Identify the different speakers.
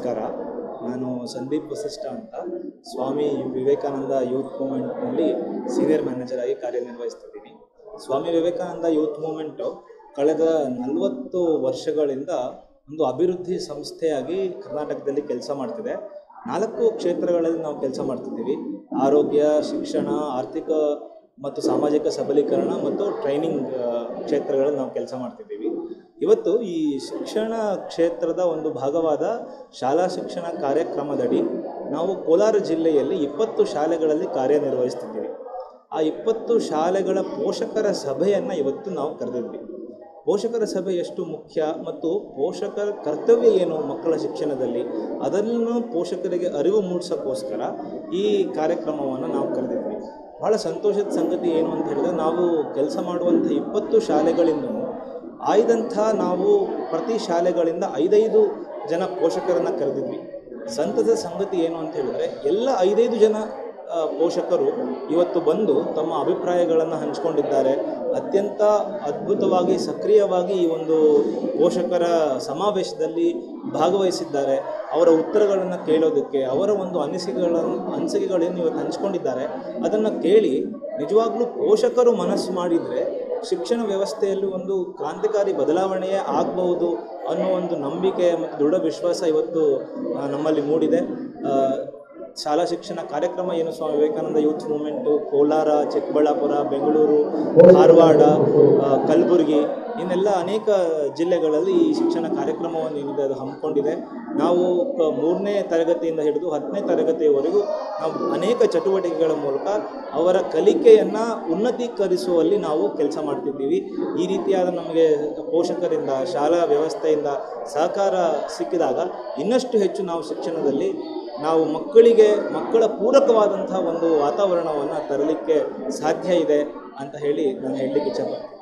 Speaker 1: ನಮಸ್ಕಾರ ನಾನು ಸಂದೀಪ್ ವಸಿಷ್ಠ ಅಂತ ಸ್ವಾಮಿ ವಿವೇಕಾನಂದ ಯೂತ್ ಮೂಮೆಂಟ್ನಲ್ಲಿ ಸೀನಿಯರ್ ಮ್ಯಾನೇಜರ್ ಆಗಿ ಕಾರ್ಯನಿರ್ವಹಿಸ್ತಿದ್ದೀನಿ ಸ್ವಾಮಿ ವಿವೇಕಾನಂದ ಯೂತ್ ಮೂಮೆಂಟು ಕಳೆದ ನಲವತ್ತು ವರ್ಷಗಳಿಂದ ಒಂದು ಅಭಿವೃದ್ಧಿ ಸಂಸ್ಥೆಯಾಗಿ ಕರ್ನಾಟಕದಲ್ಲಿ ಕೆಲಸ ಮಾಡ್ತಿದೆ ನಾಲ್ಕು ಕ್ಷೇತ್ರಗಳಲ್ಲಿ ನಾವು ಕೆಲಸ ಮಾಡ್ತಿದ್ದೀವಿ ಆರೋಗ್ಯ ಶಿಕ್ಷಣ ಆರ್ಥಿಕ ಮತ್ತು ಸಾಮಾಜಿಕ ಸಬಲೀಕರಣ ಮತ್ತು ಟ್ರೈನಿಂಗ್ ಕ್ಷೇತ್ರಗಳಲ್ಲಿ ನಾವು ಕೆಲಸ ಮಾಡ್ತಿದ್ದೀವಿ ಇವತ್ತು ಈ ಶಿಕ್ಷಣ ಕ್ಷೇತ್ರದ ಒಂದು ಭಾಗವಾದ ಶಾಲಾ ಶಿಕ್ಷಣ ಕಾರ್ಯಕ್ರಮದಡಿ ನಾವು ಕೋಲಾರ ಜಿಲ್ಲೆಯಲ್ಲಿ ಇಪ್ಪತ್ತು ಶಾಲೆಗಳಲ್ಲಿ ಕಾರ್ಯನಿರ್ವಹಿಸ್ತಿದ್ದೀವಿ ಆ ಇಪ್ಪತ್ತು ಶಾಲೆಗಳ ಪೋಷಕರ ಸಭೆಯನ್ನು ಇವತ್ತು ನಾವು ಕರೆದಿದ್ವಿ ಪೋಷಕರ ಸಭೆ ಎಷ್ಟು ಮುಖ್ಯ ಮತ್ತು ಪೋಷಕರ ಕರ್ತವ್ಯ ಏನು ಮಕ್ಕಳ ಶಿಕ್ಷಣದಲ್ಲಿ ಅದನ್ನು ಪೋಷಕರಿಗೆ ಅರಿವು ಮೂಡಿಸೋಕ್ಕೋಸ್ಕರ ಈ ಕಾರ್ಯಕ್ರಮವನ್ನು ನಾವು ಕರೆದಿದ್ವಿ ಬಹಳ ಸಂತೋಷದ ಸಂಗತಿ ಏನು ಅಂತ ಹೇಳಿದ್ರೆ ನಾವು ಕೆಲಸ ಮಾಡುವಂಥ ಇಪ್ಪತ್ತು ಶಾಲೆಗಳಿಂದಲೂ ಆಯ್ದಂಥ ನಾವು ಪ್ರತಿ ಶಾಲೆಗಳಿಂದ ಐದೈದು ಜನ ಪೋಷಕರನ್ನು ಕರೆದಿದ್ವಿ ಸಂತಸದ ಸಂಗತಿ ಏನು ಅಂತ ಹೇಳಿದ್ರೆ ಎಲ್ಲ ಐದೈದು ಜನ ಆ, ಪೋಷಕರು ಇವತ್ತು ಬಂದು ತಮ್ಮ ಅಭಿಪ್ರಾಯಗಳನ್ನು ಹಂಚಿಕೊಂಡಿದ್ದಾರೆ ಅತ್ಯಂತ ಅದ್ಭುತವಾಗಿ ಸಕ್ರಿಯವಾಗಿ ಈ ಒಂದು ಪೋಷಕರ ಸಮಾವೇಶದಲ್ಲಿ ಭಾಗವಹಿಸಿದ್ದಾರೆ ಅವರ ಉತ್ತರಗಳನ್ನು ಕೇಳೋದಕ್ಕೆ ಅವರ ಒಂದು ಅನಿಸಿಕೆಗಳನ್ನು ಅನಿಸಿಕೆಗಳನ್ನು ಇವತ್ತು ಹಂಚ್ಕೊಂಡಿದ್ದಾರೆ ಅದನ್ನು ಕೇಳಿ ನಿಜವಾಗ್ಲೂ ಪೋಷಕರು ಮನಸ್ಸು ಮಾಡಿದರೆ ಶಿಕ್ಷಣ ವ್ಯವಸ್ಥೆಯಲ್ಲಿ ಒಂದು ಕ್ರಾಂತಿಕಾರಿ ಬದಲಾವಣೆಯೇ ಆಗಬಹುದು ಅನ್ನೋ ಒಂದು ನಂಬಿಕೆ ಮತ್ತು ದೃಢ ವಿಶ್ವಾಸ ಇವತ್ತು ಆ, ನಮ್ಮಲ್ಲಿ ಮೂಡಿದೆ ಆ, ಶಾಲಾ ಶಿಕ್ಷಣ ಕಾರ್ಯಕ್ರಮ ಏನು ಸ್ವಾಮಿ ವಿವೇಕಾನಂದ ಯೂತ್ ಮೂಮೆಂಟು ಕೋಲಾರ ಚಿಕ್ಕಬಳ್ಳಾಪುರ ಬೆಂಗಳೂರು ಧಾರವಾಡ ಆ, ಕಲಬುರಗಿ ಇನ್ನೆಲ್ಲ ಅನೇಕ ಜಿಲ್ಲೆಗಳಲ್ಲಿ ಈ ಶಿಕ್ಷಣ ಕಾರ್ಯಕ್ರಮವನ್ನು ಏನಿದೆ ಅದು ಹಮ್ಮಿಕೊಂಡಿದೆ ನಾವು ಕ- ಮೂರನೇ ತರಗತಿಯಿಂದ ಹಿಡಿದು ಹತ್ತನೇ ತರಗತಿಯವರೆಗೂ ನಾವು ಅನೇಕ ಚಟುವಟಿಕೆಗಳ ಮೂಲಕ ಅವರ ಕಲಿಕೆಯನ್ನು ಉನ್ನತೀಕರಿಸುವಲ್ಲಿ ನಾವು ಕೆಲಸ ಮಾಡ್ತಿದ್ದೀವಿ ಈ ರೀತಿಯಾದ ನಮಗೆ ಪೋಷಕರಿಂದ ಶಾಲಾ ವ್ಯವಸ್ಥೆಯಿಂದ ಸಹಕಾರ ಸಿಕ್ಕಿದಾಗ ಇನ್ನಷ್ಟು ಹೆಚ್ಚು ನಾವು ಶಿಕ್ಷಣದಲ್ಲಿ ನಾವು ಮಕ್ಕಳಿಗೆ ಮಕ್ಕಳ ಪೂರಕವಾದಂತಹ ಒಂದು ವಾತಾವರಣವನ್ನು ತರಲಿಕ್ಕೆ ಸಾಧ್ಯ ಇದೆ ಅಂತ ಹೇಳಿ ನಾನು ಹೇಳಲಿಕ್ಕೆ ಇಚ್ಛಪಡ್ತೀನಿ